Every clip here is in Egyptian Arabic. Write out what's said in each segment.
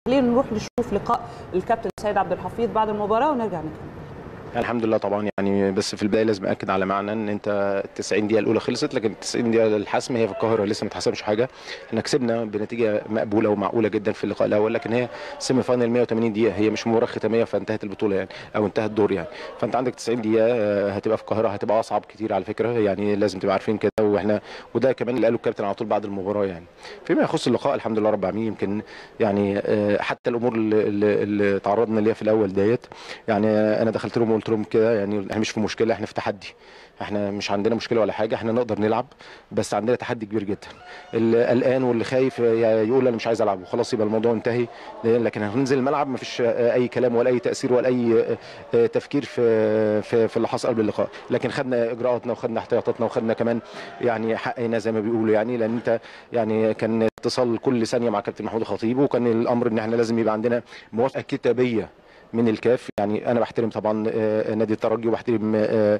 خلينا نروح نشوف لقاء الكابتن سيد عبد الحفيظ بعد المباراه ونرجع نكمل الحمد لله طبعا يعني بس في البدايه لازم اكد على معنى ان انت ال 90 دقيقه الاولى خلصت لكن ال 90 دقيقه الحسم هي في القاهره لسه ما اتحسمش حاجه احنا كسبنا بنتيجه مقبوله ومعقوله جدا في اللقاء الاول لكن هي سيمي فاينل 180 دقيقه هي مش مباراه ختاميه فانتهت البطوله يعني او انتهى الدور يعني فانت عندك 90 دقيقه هتبقى في القاهره هتبقى اصعب كتير على فكره يعني لازم تبقى عارفين كده واحنا وده كمان اللي قاله الكابتن على طول بعد المباراه يعني فيما يخص اللقاء الحمد لله رب العالمين يمكن يعني حتى الامور اللي, اللي تعرضنا ليها في الاول ديت يعني انا دخلت لهم وقلت لهم كده يعني احنا مش في مشكله احنا في تحدي احنا مش عندنا مشكله ولا حاجه احنا نقدر نلعب بس عندنا تحدي كبير جدا اللي قلقان واللي خايف يقول انا مش عايز العب وخلاص يبقى الموضوع انتهي لكن هننزل الملعب مفيش اي كلام ولا اي تاثير ولا اي تفكير في في, في اللي حصل قبل اللقاء لكن خدنا اجراءاتنا وخدنا احتياطاتنا وخدنا كمان يعني حقنا زي ما بيقولوا يعني لان انت يعني كان اتصال كل ثانيه مع كابتن محمود الخطيب وكان الامر ان احنا لازم يبقى عندنا موافقه كتابيه من الكاف يعني انا بحترم طبعا نادي الترجي وبحترم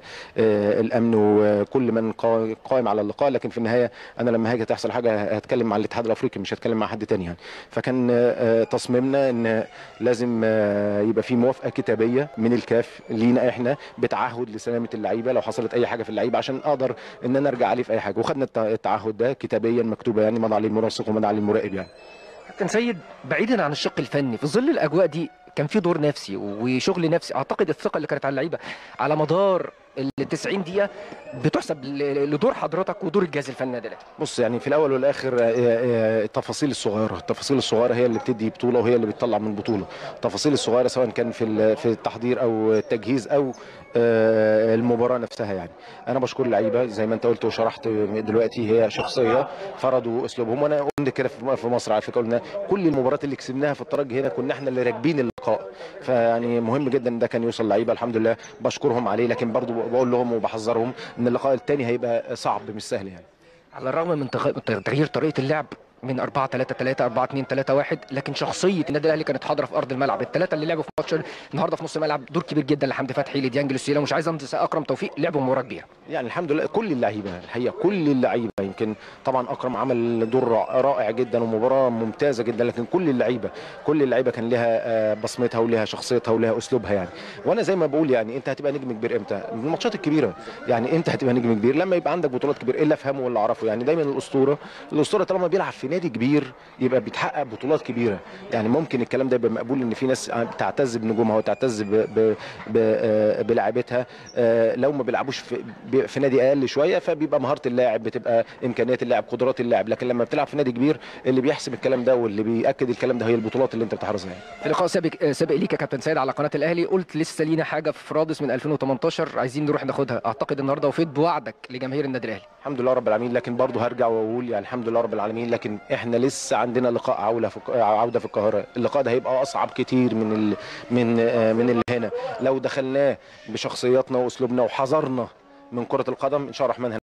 الامن وكل من قائم على اللقاء لكن في النهايه انا لما هاجي تحصل حاجه هتكلم مع الاتحاد الافريقي مش هتكلم مع حد تاني يعني فكان تصميمنا ان لازم يبقى في موافقه كتابيه من الكاف لينا احنا بتعهد لسلامه اللعيبه لو حصلت اي حاجه في اللعيبه عشان اقدر ان انا ارجع عليه في اي حاجه وخدنا التعهد ده كتابيا مكتوبه يعني مضى عليه المنسق ومضى عليه المراقب يعني كابتن سيد بعيدا عن الشق الفني في ظل الاجواء دي كان في دور نفسي وشغل نفسي اعتقد الثقه اللي كانت على اللعيبه على مدار ال 90 دقيقه بتحسب لدور حضرتك ودور الجهاز الفني دلوقتي بص يعني في الاول والاخر التفاصيل الصغيره التفاصيل الصغيره هي اللي بتدي بطوله وهي اللي بتطلع من بطوله التفاصيل الصغيره سواء كان في في التحضير او التجهيز او المباراه نفسها يعني انا بشكر اللعيبه زي ما انت قلت وشرحت دلوقتي هي شخصيه فرضوا اسلوبهم وانا قلت كده في مصر على فكره قلنا كل المباريات اللي كسبناها في الترجي هنا كنا احنا اللي راكبين اللقاء فيعني مهم جدا ده كان يوصل لعيبه الحمد لله بشكرهم عليه لكن برضو بقول لهم وبحذرهم ان اللقاء الثاني هيبقى صعب مش سهل يعني على الرغم من تغيير طريقه اللعب من 4 3 3 4 2 3 1 لكن شخصيه النادي الاهلي كانت حاضره في ارض الملعب الثلاثه اللي لعبوا في ماتش النهارده في نص الملعب دور كبير جدا لحمدي فتحي لديانج لوسيلا ومش عايز انسى اكرم توفيق لعبوا مباراه كبيره يعني الحمد لله كل اللعيبه الحقيقه كل اللعيبه يمكن طبعا اكرم عمل دور رائع جدا ومباراه ممتازه جدا لكن كل اللعيبه كل اللعيبه كان لها بصمتها ولها شخصيتها ولها اسلوبها يعني وانا زي ما بقول يعني انت هتبقى نجم كبير امتى الماتشات الكبيره يعني انت هتبقى نجم كبير لما يبقى عندك بطولات كبيره الا افهمه ولا اعرفه يعني دايما الاسطوره الاسطوره طالما بيلعب في نادي كبير يبقى بيتحقق بطولات كبيره يعني ممكن الكلام ده يبقى مقبول ان في ناس بتعتز بنجومها وتعتز بلاعيبتها لو ما بيلعبوش في, في نادي اقل شويه فبيبقى مهاره اللاعب بتبقى امكانيات اللاعب قدرات اللاعب لكن لما بتلعب في نادي كبير اللي بيحسب الكلام ده واللي بياكد الكلام ده هي البطولات اللي انت بتحرزها يعني. في لقاء سابق سابق ليك يا كابتن سيد على قناه الاهلي قلت لسه لينا حاجه في رادس من 2018 عايزين نروح ناخدها اعتقد النهارده وفيت بوعدك لجماهير النادي الاهلي الحمد لله رب العالمين لكن برضه هرجع واقول يعني الحمد لله رب العالمين لكن احنا لسه عندنا لقاء عوده في عوده في القاهره اللقاء ده هيبقى اصعب كتير من ال من من اللي هنا لو دخلناه بشخصياتنا واسلوبنا وحذرنا من كره القدم ان شاء الله الرحمن